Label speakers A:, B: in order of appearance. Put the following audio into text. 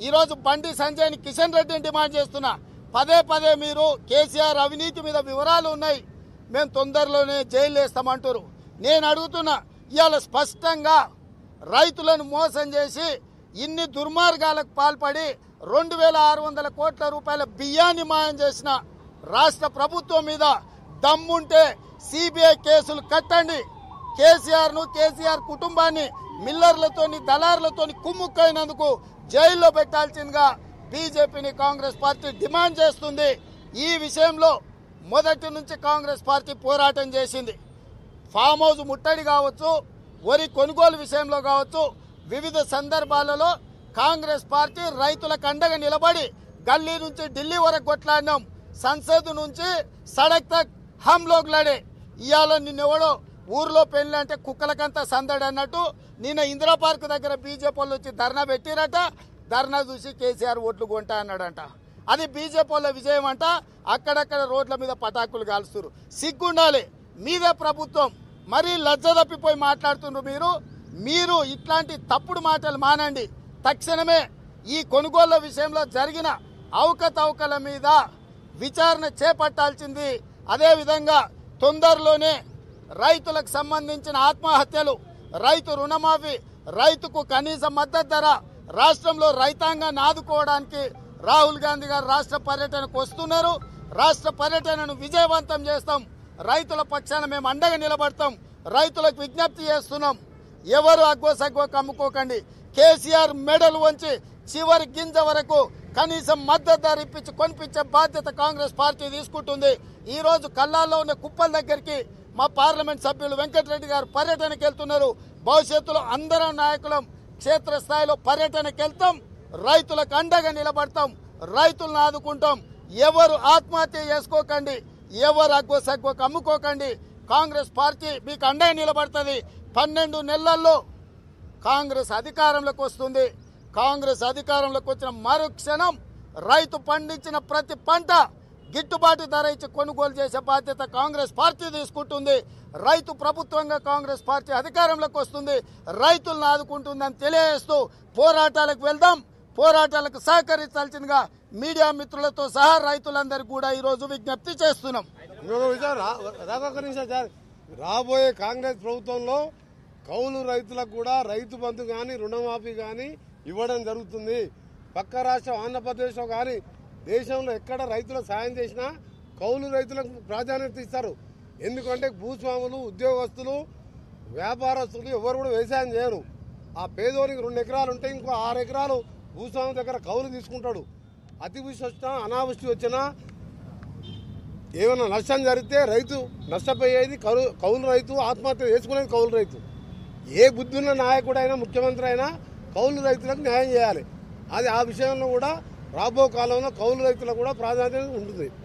A: ఈరోజు బండి సంజయ్ని కిషన్ రెడ్డిని డిమాండ్ చేస్తున్నా పదే పదే మీరు కేసీఆర్ అవినీతి మీద వివరాలు ఉన్నాయి మేము తొందరలోనే జైలు వేస్తామంటారు నేను అడుగుతున్నా ఇవాళ స్పష్టంగా రైతులను మోసం చేసి ఇన్ని దుర్మార్గాలకు పాల్పడి రెండు వేల ఆరు వందల కోట్ల రూపాయల బియ్యాన్ని మాయం చేసిన రాష్ట్ర ప్రభుత్వం మీద దమ్ముంటే సిబిఐ కేసులు కట్టండి కేసీఆర్ ను కేసీఆర్ కుటుంబాన్ని మిల్లర్లతోని దళారులతోని కుమ్ముక్కైనందుకు జైల్లో పెట్టాల్సిందిగా బీజేపీని కాంగ్రెస్ పార్టీ డిమాండ్ చేస్తుంది ఈ విషయంలో మొదటి నుంచి కాంగ్రెస్ పార్టీ పోరాటం చేసింది ఫామ్ హౌస్ ముట్టడి కావచ్చు వరి కొనుగోలు విషయంలో కావచ్చు వివిధ సందర్భాలలో కాంగ్రెస్ పార్టీ రైతులకు అండగా నిలబడి గల్లీ నుంచి ఢిల్లీ వరకు కొట్లాడినాం సంసద్ నుంచి సడక్ తక్ హమ్ లోగ్ లడే ఇవాళ నిన్నెవడో ఊర్లో పెళ్ళి అంటే కుక్కలకంతా సందడి అన్నట్టు నిన్న ఇందిరా పార్క్ దగ్గర బీజేపీ వాళ్ళు వచ్చి ధర్నా పెట్టిరట ధర్నా చూసి కేసీఆర్ ఓట్లు కొంటా అన్నాడంట అది బీజేపీ వాళ్ళ విజయం అంట అక్కడక్కడ రోడ్ల మీద పటాకులు కాల్స్తున్నారు సిగ్గుండాలి మీదే ప్రభుత్వం మరీ లజ్జ తప్పిపోయి మాట్లాడుతున్నారు మీరు మీరు ఇట్లాంటి తప్పుడు మాటలు మానండి తక్షణమే ఈ కొనుగోళ్ల విషయంలో జరిగిన అవకతవకల మీద విచారణ చేపట్టాల్సింది అదేవిధంగా తొందరలోనే రైతులకు సంబంధించిన ఆత్మహత్యలు రైతు రుణమాఫీ రైతుకు కనీస మద్దతు ధర రాష్ట్రంలో రైతాంగాన్ని ఆదుకోవడానికి రాహుల్ గాంధీ గారు రాష్ట్ర పర్యటనకు వస్తున్నారు రాష్ట్ర పర్యటనను విజయవంతం చేస్తాం రైతుల పక్షాన మేము అండగా నిలబడతాం రైతులకు విజ్ఞప్తి చేస్తున్నాం ఎవరు అగ్గో సగ్గో కమ్ముకోకండి కేసీఆర్ మెడలు వంచి చివరి గింజ వరకు కనీసం మద్దతు ధర ఇప్పించి కొనిపించే బాధ్యత కాంగ్రెస్ పార్టీ తీసుకుంటుంది ఈ రోజు కల్లాల్లో ఉన్న కుప్పల దగ్గరికి మా పార్లమెంట్ సభ్యులు వెంకటరెడ్డి గారు పర్యటనకు వెళ్తున్నారు భవిష్యత్తులో అందరం నాయకులం క్షేత్రస్థాయిలో పర్యటనకు వెళ్తాం రైతులకు అండగా నిలబడతాం రైతులను ఆదుకుంటాం ఎవరు ఆత్మహత్య చేసుకోకండి ఎవరు అగ్గో సగ్గోకు అమ్ముకోకండి కాంగ్రెస్ పార్టీ మీకు అండగా నిలబడుతుంది పన్నెండు నెలల్లో కాంగ్రెస్ అధికారంలోకి వస్తుంది కాంగ్రెస్ అధికారంలోకి వచ్చిన మరుక్షణం రైతు పండించిన ప్రతి పంట గిట్టుబాటు ధర ఇచ్చి కొనుగోలు చేసే బాధ్యత కాంగ్రెస్ పార్టీ తీసుకుంటుంది రైతు ప్రభుత్వంగా కాంగ్రెస్ పార్టీ అధికారంలోకి వస్తుంది రైతులను ఆదుకుంటుందని తెలియజేస్తూ పోరాటాలకు వెళ్దాం పోరాటాలకు సహకరించాల్సిందిగా మీడియా మిత్రులతో సహా రైతులందరికీ కూడా ఈరోజు విజ్ఞప్తి చేస్తున్నాం
B: ఇంకొక విషయం రా- రాకొక నిమిషం సార్ రాబోయే కాంగ్రెస్ ప్రభుత్వంలో కౌలు రైతులకు కూడా రైతు బంధు కానీ రుణమాఫీ కానీ ఇవ్వడం జరుగుతుంది పక్క రాష్ట్రం ఆంధ్రప్రదేశ్లో కానీ దేశంలో ఎక్కడ రైతులకు సాయం చేసినా కౌలు రైతులకు ప్రాధాన్యత ఇస్తారు ఎందుకంటే భూస్వాములు ఉద్యోగస్తులు వ్యాపారస్తులు ఎవరు కూడా వ్యవసాయం చేయరు ఆ పేదోనికి రెండు ఎకరాలు ఉంటే ఇంకో ఆరు ఎకరాలు భూస్వామి దగ్గర కౌలు తీసుకుంటాడు అతివృష్టి వచ్చినా అనావృష్టి వచ్చినా ఏమైనా నష్టం జరిగితే రైతు నష్టపోయేది కౌలు కౌలు రైతు ఆత్మహత్య చేసుకునేది కౌలు రైతు ఏ బుద్ధున్న నాయకుడైనా ముఖ్యమంత్రి అయినా కౌలు రైతులకు న్యాయం చేయాలి అది ఆ విషయంలో కూడా రాబో కాలంలో కౌలు రైతులకు కూడా ప్రాధాన్యత ఉంటుంది